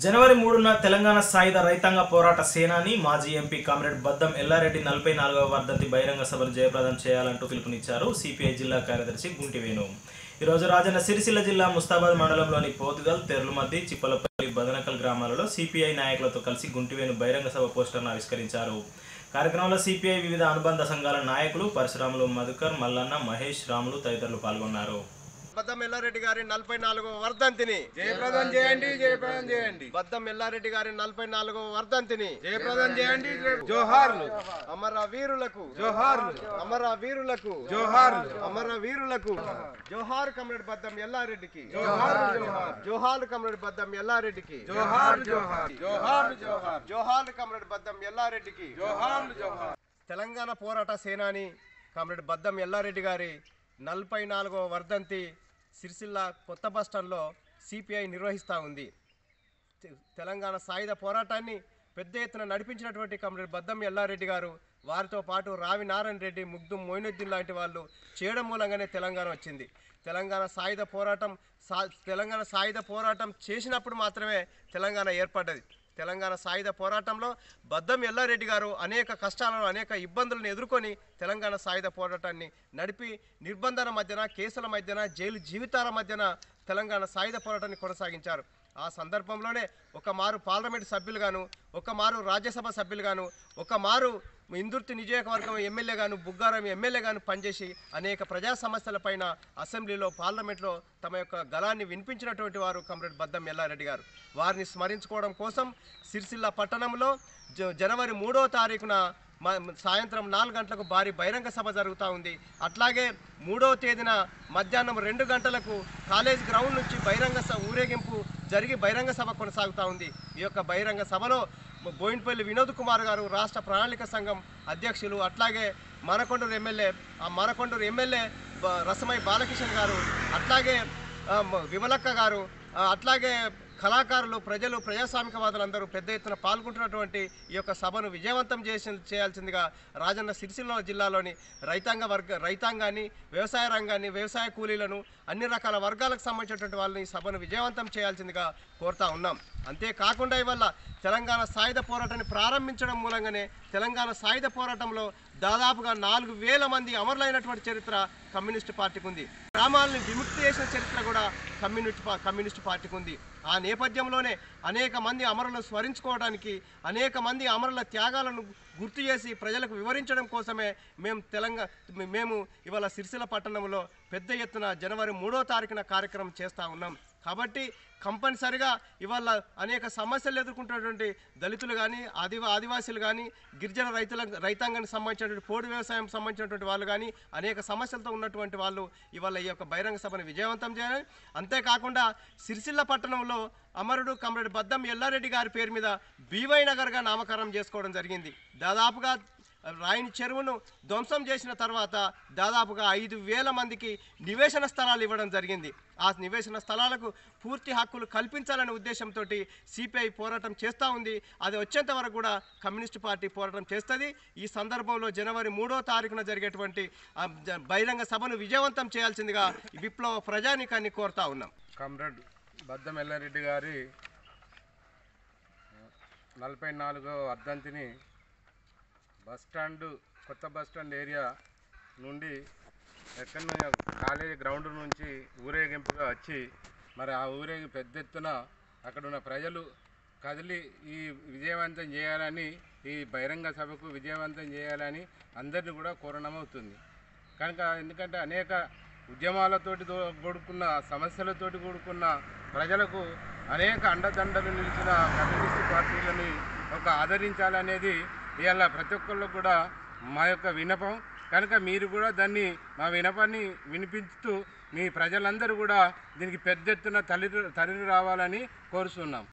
జనవరి మూడున తెలంగాణ సాయుధ రైతాంగ పోరాట సేనాని మాజీ ఎంపీ కామ్రేడ్ బద్దం ఎల్లారెడ్డి నలభై నాలుగవ వర్ధంతి బహిరంగ సభను జయప్రదం చేయాలంటూ పిలుపునిచ్చారు సిపిఐ జిల్లా కార్యదర్శి గుంటివేణు ఈరోజు రాజన్న సిరిసిల్ల జిల్లా ముస్తాబాద్ మండలంలోని పోతుగల్ తెర్లుమద్ది చిప్పలపల్లి బదనకల్ గ్రామాలలో సిపిఐ నాయకులతో కలిసి గుంటివేణు బహిరంగ సభ పోస్టర్ను ఆవిష్కరించారు కార్యక్రమంలో సిపిఐ వివిధ అనుబంధ సంఘాల నాయకులు పరశురాములు మధుకర్ మల్లన్న మహేష్ రాములు తదితరులు పాల్గొన్నారు బద్దం ఎల్లారెడ్డి గారి నలభై నాలుగవ వర్ధంతిని జయప్రదం చేయండి జయప్రదం చేయండి బద్దం ఎల్లారెడ్డి గారి నలభై నాలుగవ వర్ధంతిని జయప్రదం చేయండి జోహార్లు అమర వీరులకు జోహార్లు అమర వీరులకు జోహార్లు అమర వీరులకు జోహార్ కమ్రేడ్ బద్దం ఎల్లారెడ్డికి జోహార్ జోహార్ జోహార్ కమ్రేడ్ బద్దం ఎల్లారెడ్డికి జోహార్ జోహార్ జోహార్ జోహార్ జోహార్ కమ్రేడ్ బద్దం ఎల్లారెడ్డికి జోహార్ జోహార్ తెలంగాణ పోరాట సేనాని కామ్రేడ్ బద్దం ఎల్లారెడ్డి గారి నలభై నాలుగవ వర్ధంతి సిరిసిల్ల కొత్త బస్టాండ్లో సిపిఐ నిర్వహిస్తూ ఉంది తె- తెలంగాణ సాయుధ పోరాటాన్ని పెద్ద ఎత్తున నడిపించినటువంటి కామ్రేడ్ బద్దం ఎల్లారెడ్డి గారు వారితో పాటు రావి నారాయణ రెడ్డి ముగ్ధుం మొయినుద్దీన్ లాంటి వాళ్ళు చేయడం మూలంగానే తెలంగాణ వచ్చింది తెలంగాణ సాయుధ పోరాటం సా తెలంగాణ సాయుధ పోరాటం చేసినప్పుడు మాత్రమే తెలంగాణ ఏర్పడ్డది తెలంగాణ సాయుధ పోరాటంలో బద్దం ఎల్లారెడ్డి గారు అనేక కష్టాలను అనేక ఇబ్బందులను ఎదుర్కొని తెలంగాణ సాయుధ పోరాటాన్ని నడిపి నిర్బంధన మధ్యన కేసుల మధ్యన జైలు జీవితాల మధ్యన తెలంగాణ సాయుధ పోరాటాన్ని కొనసాగించారు ఆ సందర్భంలోనే ఒక మారు పార్లమెంట్ సభ్యులుగాను ఒక మారు రాజ్యసభ సభ్యులుగాను ఒక మారు ఇందుర్తి నియోజకవర్గం ఎమ్మెల్యేగాను బుగ్గారం ఎమ్మెల్యేగాను పనిచేసి అనేక ప్రజా సమస్యలపైన అసెంబ్లీలో పార్లమెంట్లో తమ యొక్క గలాన్ని వినిపించినటువంటి వారు కమ్రేడ్ బద్దం ఎల్లారెడ్డి గారు వారిని స్మరించుకోవడం కోసం సిరిసిల్ల పట్టణంలో జ- జనవరి మూడో తారీఖున మ- సాయంత్రం నాలుగు గంటలకు భారీ బహిరంగ సభ జరుగుతూ ఉంది అట్లాగే మూడో తేదీన మధ్యాహ్నం రెండు గంటలకు కాలేజ్ గ్రౌండ్ నుంచి బహిరంగ సభ ఊరేగింపు జరిగి బహిరంగ సభ కొనసాగుతూ ఉంది ఈ యొక్క బహిరంగ సభలో బోయినపల్లి వినోద్ కుమార్ గారు రాష్ట్ర ప్రణాళిక సంఘం అధ్యక్షులు అట్లాగే మనకొండూరు ఎమ్మెల్యే ఆ మనకొండూరు ఎమ్మెల్యే బ- రసమై బాలకిషన్ గారు అట్లాగే ఆ, మ- విమలక్క గారు ఆ, అట్లాగే కళాకారులు ప్రజలు ప్రజాస్వామికవాదులందరూ పెద్ద ఎత్తున పాల్గొంటున్నటువంటి ఈ యొక్క సభను విజయవంతం చేసి చేయాల్సిందిగా రాజన్న సిరిసిల్ల జిల్లాలోని రైతాంగ వర్గ రైతాంగాన్ని వ్యవసాయ రంగాన్ని వ్యవసాయ కూలీలను అన్ని రకాల వర్గాలకు సంబంధించినటువంటి వాళ్ళని ఈ సభను విజయవంతం చేయాల్సిందిగా కోరుతా ఉన్నాం అంతేకాకుండా ఇవల్ల తెలంగాణ సాయుధ పోరాటాన్ని ప్రారంభించడం మూలంగానే తెలంగాణ సాయుధ పోరాటంలో దాదాపుగా నాలుగు వేల మంది అమరులైనటువంటి చరిత్ర కమ్యూనిస్ట్ పార్టీకి ఉంది గ్రామాలను విముక్తి చేసిన చరిత్ర కూడా కమ్యూనిస్ట్ పా- కమ్యూనిస్ట్ పార్టీకి ఉంది ఆ నేపథ్యంలోనే అనేక మంది అమరులను స్మరించుకోవడానికి అనేక మంది అమరుల త్యాగాలను గుర్తు చేసి ప్రజలకు వివరించడం కోసమే మేము తెలంగాణ మేము ఇవాళ సిరిసిల్ల పట్టణంలో పెద్ద ఎత్తున జనవరి మూడో తారీఖున కార్యక్రమం చేస్తూ ఉన్నాం కాబట్టి కంపల్సరిగా ఇవాళ అనేక సమస్యలు ఎదుర్కొంటున్నటువంటి దళితులు కానీ ఆదివా ఆదివాసీలు కానీ గిరిజన రైతుల రైతాంగానికి సంబంధించినటువంటి పోడు వ్యవసాయం సంబంధించినటువంటి వాళ్ళు కానీ అనేక సమస్యలతో ఉన్నటువంటి వాళ్ళు ఇవాళ ఈ యొక్క బహిరంగ సభను విజయవంతం చేయాలి అంతేకాకుండా సిరిసిల్ల పట్టణంలో అమరుడు కమరెడ్డి బద్దం ఎల్లారెడ్డి గారి పేరు మీద బీవై నగర్గా నామకరణం చేసుకోవడం జరిగింది దాదాపుగా రాయిని చెరువును ధ్వంసం చేసిన తర్వాత దాదాపుగా ఐదు వేల మందికి నివేశన స్థలాలు ఇవ్వడం జరిగింది ఆ నివేశన స్థలాలకు పూర్తి హక్కులు కల్పించాలనే ఉద్దేశంతో సిపిఐ పోరాటం చేస్తూ ఉంది అది వచ్చేంత వరకు కూడా కమ్యూనిస్ట్ పార్టీ పోరాటం చేస్తుంది ఈ సందర్భంలో జనవరి మూడో తారీఖున జరిగేటువంటి ఆ జ- బహిరంగ సభను విజయవంతం చేయాల్సిందిగా ఈ విప్లవ ప్రజానికాన్ని కోరుతా ఉన్నాం కమ్రేడ్ బద్దం ఎల్లారెడ్డి గారి నలభై నాలుగో వర్ధంతిని బస్టాండ్ కొత్త బస్టాండ్ ఏరియా నుండి ఎక్కడి నుంచి కాలేజీ గ్రౌండ్ నుంచి ఊరేగింపుగా వచ్చి మరి ఆ ఊరేగి పెద్ద ఎత్తున అక్కడ ఉన్న ప్రజలు కదిలి ఈ విజయవంతం చేయాలని ఈ బహిరంగ సభకు విజయవంతం చేయాలని అందరినీ కూడా కోరడమవుతుంది కనుక ఎందుకంటే అనేక ఉద్యమాలతోటి దో- కూడుకున్న సమస్యలతోటి కూడుకున్న ప్రజలకు అనేక అండదండలు నిలిచిన కమ్యూనిస్టు పార్టీలని ఒక ఆదరించాలనేది ఇవాళ ప్రతి ఒక్కళ్ళు కూడా మా యొక్క వినపం కనుక మీరు కూడా దాన్ని మా వినపాన్ని వినిపిస్తూ మీ ప్రజలందరూ కూడా దీనికి పెద్ద ఎత్తున తల్లి తరలి రావాలని కోరుతున్నాం